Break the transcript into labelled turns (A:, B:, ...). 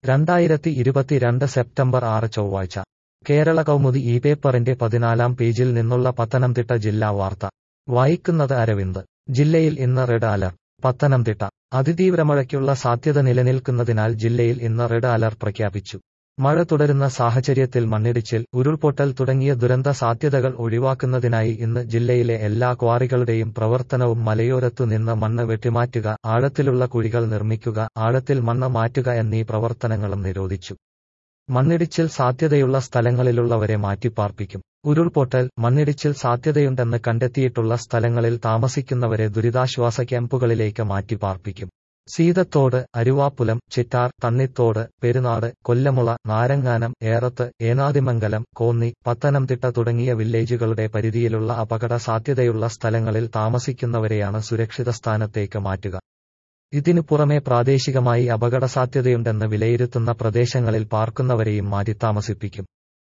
A: രണ്ടായിരത്തി ഇരുപത്തിരണ്ട് സെപ്റ്റംബർ ആറ് ചൊവ്വാഴ്ച കേരള കൗമുദി ഈ പേപ്പറിന്റെ പതിനാലാം പേജിൽ നിന്നുള്ള പത്തനംതിട്ട ജില്ലാ വാർത്ത വായിക്കുന്നത് അരവിന്ദ് ജില്ലയിൽ ഇന്ന് റെഡ് അലർട്ട് പത്തനംതിട്ട അതിതീവ്ര മഴയ്ക്കുള്ള സാധ്യത നിലനിൽക്കുന്നതിനാൽ ജില്ലയിൽ ഇന്ന് റെഡ് അലർട്ട് പ്രഖ്യാപിച്ചു മഴ തുടരുന്ന സാഹചര്യത്തിൽ മണ്ണിടിച്ചിൽ ഉരുൾപൊട്ടൽ തുടങ്ങിയ ദുരന്ത സാധ്യതകൾ ഒഴിവാക്കുന്നതിനായി ഇന്ന് ജില്ലയിലെ എല്ലാ ക്വാറികളുടെയും പ്രവർത്തനവും മലയോരത്തു നിന്ന് മണ്ണ് വെട്ടിമാറ്റുക ആഴത്തിലുള്ള കുഴികൾ നിർമ്മിക്കുക ആഴത്തിൽ മണ്ണ് മാറ്റുക എന്നീ പ്രവർത്തനങ്ങളും നിരോധിച്ചു മണ്ണിടിച്ചിൽ സാധ്യതയുള്ള സ്ഥലങ്ങളിലുള്ളവരെ മാറ്റിപ്പാർപ്പിക്കും ഉരുൾപൊട്ടൽ മണ്ണിടിച്ചിൽ സാധ്യതയുണ്ടെന്ന് കണ്ടെത്തിയിട്ടുള്ള സ്ഥലങ്ങളിൽ താമസിക്കുന്നവരെ ദുരിതാശ്വാസ ക്യാമ്പുകളിലേക്ക് മാറ്റിപ്പാർപ്പിക്കും സീതത്തോട് അരുവാപ്പുലം ചിറ്റാർ തണ്ണിത്തോട് പെരുനാട് കൊല്ലമുള നാരങ്ങാനം ഏറത്ത് ഏനാദിമംഗലം കോന്നി പത്തനംതിട്ട തുടങ്ങിയ വില്ലേജുകളുടെ പരിധിയിലുള്ള അപകട സാധ്യതയുള്ള സ്ഥലങ്ങളിൽ താമസിക്കുന്നവരെയാണ് സുരക്ഷിത സ്ഥാനത്തേക്ക് മാറ്റുക ഇതിനു പുറമെ പ്രാദേശികമായി അപകട സാധ്യതയുണ്ടെന്ന് വിലയിരുത്തുന്ന പ്രദേശങ്ങളിൽ പാർക്കുന്നവരെയും മാറ്റിത്താമസിപ്പിക്കും